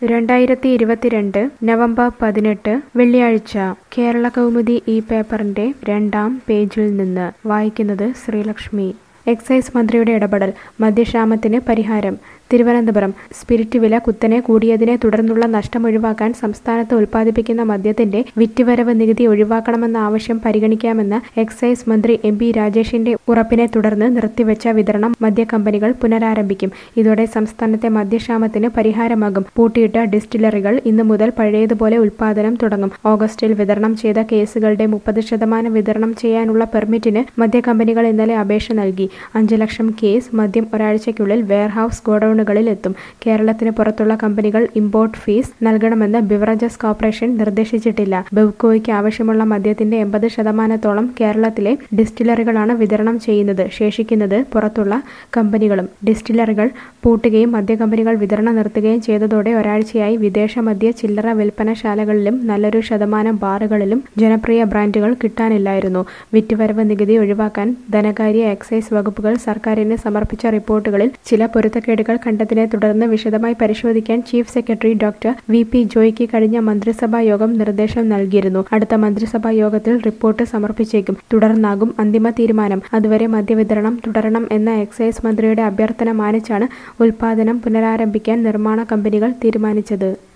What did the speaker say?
രണ്ടായിരത്തി ഇരുപത്തിരണ്ട് നവംബർ പതിനെട്ട് വെള്ളിയാഴ്ച കേരള കൗമുദി ഈ പേപ്പറിന്റെ രണ്ടാം പേജിൽ നിന്ന് വായിക്കുന്നത് ശ്രീലക്ഷ്മി എക്സൈസ് മന്ത്രിയുടെ ഇടപെടൽ മദ്യക്ഷാമത്തിന് പരിഹാരം തിരുവനന്തപുരം സ്പിരിറ്റ് വില കുത്തനെ കൂടിയതിനെ തുടർന്നുള്ള നഷ്ടം ഒഴിവാക്കാൻ സംസ്ഥാനത്ത് ഉൽപ്പാദിപ്പിക്കുന്ന മദ്യത്തിന്റെ വിറ്റുവരവ് നികുതി ഒഴിവാക്കണമെന്ന ആവശ്യം പരിഗണിക്കാമെന്ന എക്സൈസ് മന്ത്രി എം പി രാജേഷിന്റെ ഉറപ്പിനെ തുടർന്ന് നിർത്തിവെച്ച വിതരണം മദ്യക്കമ്പനികൾ പുനരാരംഭിക്കും ഇതോടെ സംസ്ഥാനത്തെ മദ്യക്ഷാമത്തിന് പരിഹാരമാകും പൂട്ടിയിട്ട ഡിസ്റ്റിലറികൾ ഇന്നു മുതൽ പഴയതുപോലെ ഉൽപ്പാദനം തുടങ്ങും ഓഗസ്റ്റിൽ വിതരണം ചെയ്ത കേസുകളുടെ മുപ്പത് ശതമാനം വിതരണം ചെയ്യാനുള്ള പെർമിറ്റിന് മദ്യക്കമ്പനികൾ ഇന്നലെ അപേക്ഷ നൽകി അഞ്ച് ലക്ഷം കേസ് മദ്യം ഒരാഴ്ചയ്ക്കുള്ളിൽ വെയർഹൌസ് ഗോഡൌണുകളിൽ എത്തും കേരളത്തിന് പുറത്തുള്ള കമ്പനികൾ ഇമ്പോർട്ട് ഫീസ് നൽകണമെന്ന് ബിവറേജസ് കോർപ്പറേഷൻ നിർദ്ദേശിച്ചിട്ടില്ല ബെവ്കോയ്ക്ക് ആവശ്യമുള്ള മദ്യത്തിന്റെ എൺപത് ശതമാനത്തോളം കേരളത്തിലെ ഡിസ്റ്റിലറികളാണ് വിതരണം ചെയ്യുന്നത് ശേഷിക്കുന്നത് പുറത്തുള്ള കമ്പനികളും ഡിസ്റ്റിലറികൾ പൂട്ടുകയും മദ്യക്കമ്പനികൾ വിതരണം നിർത്തുകയും ചെയ്തതോടെ ഒരാഴ്ചയായി വിദേശ മദ്യ ചില്ലറ വിൽപ്പനശാലകളിലും നല്ലൊരു ശതമാനം ബാറുകളിലും ജനപ്രിയ ബ്രാൻഡുകൾ കിട്ടാനില്ലായിരുന്നു വിറ്റുവരവ് നികുതി ഒഴിവാക്കാൻ ധനകാര്യ എക്സൈസ് വകുപ്പുകൾ സർക്കാരിന് സമർപ്പിച്ച റിപ്പോർട്ടുകളിൽ ചില പൊരുത്തക്കേടുകൾ കണ്ടതിനെ തുടർന്ന് വിശദമായി പരിശോധിക്കാൻ chief secretary doctor V P ജോയ്ക്ക് കഴിഞ്ഞ മന്ത്രിസഭാ യോഗം നിർദ്ദേശം നൽകിയിരുന്നു അടുത്ത മന്ത്രിസഭാ യോഗത്തിൽ റിപ്പോർട്ട് സമർപ്പിച്ചേക്കും തുടർന്നാകും അന്തിമ തീരുമാനം അതുവരെ മദ്യവിതരണം തുടരണം എന്ന എക്സൈസ് മന്ത്രിയുടെ അഭ്യർത്ഥന മാനിച്ചാണ് ഉൽപാദനം പുനരാരംഭിക്കാൻ നിർമ്മാണ കമ്പനികൾ തീരുമാനിച്ചത്